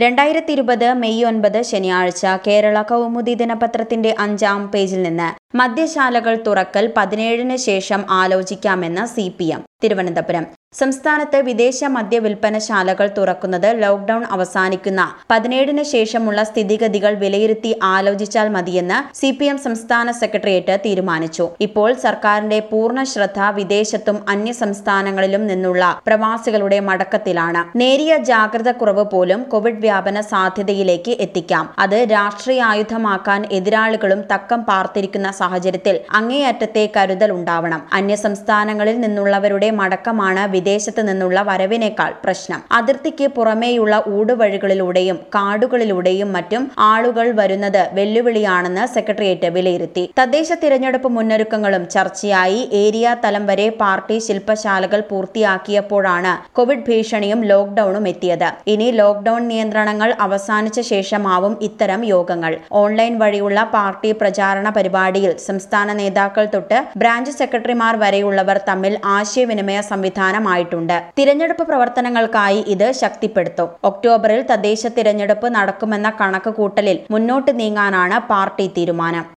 രണ്ടായിരത്തി ഇരുപത് മെയ് ഒൻപത് ശനിയാഴ്ച കേരള കൗമുദി ദിനപത്രത്തിന്റെ അഞ്ചാം പേജിൽ നിന്ന് മദ്യശാലകൾ തുറക്കൽ പതിനേഴിന് ശേഷം ആലോചിക്കാമെന്ന് സി പി എം തിരുവനന്തപുരം സംസ്ഥാനത്ത് വിദേശ മദ്യ വിൽപ്പനശാലകൾ തുറക്കുന്നത് ലോക്ഡൌൺ അവസാനിക്കുന്ന പതിനേഴിന് ശേഷമുള്ള സ്ഥിതിഗതികൾ വിലയിരുത്തി ആലോചിച്ചാൽ മതിയെന്ന് സി പി എം സംസ്ഥാന സെക്രട്ടേറിയറ്റ് തീരുമാനിച്ചു ഇപ്പോൾ സർക്കാരിന്റെ പൂർണ്ണ ശ്രദ്ധ വിദേശത്തും അന്യ സംസ്ഥാനങ്ങളിലും നിന്നുള്ള പ്രവാസികളുടെ മടക്കത്തിലാണ് നേരിയ ജാഗ്രത കുറവ് പോലും കോവിഡ് വ്യാപന സാധ്യതയിലേക്ക് എത്തിക്കാം അത് രാഷ്ട്രീയ ആയുധമാക്കാൻ എതിരാളികളും തക്കം പാർത്തിരിക്കുന്ന സാഹചര്യത്തിൽ അങ്ങേയറ്റത്തെ കരുതൽ ഉണ്ടാവണം അന്യ സംസ്ഥാനങ്ങളിൽ നിന്നുള്ളവരുടെ മടക്കമാണ് വിദേശത്ത് നിന്നുള്ള വരവിനേക്കാൾ പ്രശ്നം അതിർത്തിക്ക് പുറമേയുള്ള ഊടുവഴികളിലൂടെയും കാടുകളിലൂടെയും മറ്റും ആളുകൾ വരുന്നത് വെല്ലുവിളിയാണെന്ന് സെക്രട്ടേറിയറ്റ് വിലയിരുത്തി തദ്ദേശ തിരഞ്ഞെടുപ്പ് മുന്നൊരുക്കങ്ങളും ചർച്ചയായി ഏരിയ തലം വരെ പാർട്ടി ശില്പശാലകൾ പൂർത്തിയാക്കിയപ്പോഴാണ് കോവിഡ് ഭീഷണിയും ലോക്ഡൌണും എത്തിയത് ഇനി ലോക്ഡൌൺ നിയന്ത്രണങ്ങൾ അവസാനിച്ച ശേഷമാവും ഇത്തരം യോഗങ്ങൾ ഓൺലൈൻ വഴിയുള്ള പാർട്ടി പ്രചാരണ പരിപാടിയിൽ സംസ്ഥാന നേതാക്കൾ തൊട്ട് ബ്രാഞ്ച് സെക്രട്ടറിമാർ വരെയുള്ളവർ തമ്മിൽ ആശയവിനിമയ സംവിധാനമായിട്ടുണ്ട് തിരഞ്ഞെടുപ്പ് പ്രവർത്തനങ്ങൾക്കായി ഇത് ശക്തിപ്പെടുത്തും ഒക്ടോബറിൽ തദ്ദേശ തിരഞ്ഞെടുപ്പ് നടക്കുമെന്ന കണക്ക് കൂട്ടലിൽ മുന്നോട്ട് നീങ്ങാനാണ് പാർട്ടി തീരുമാനം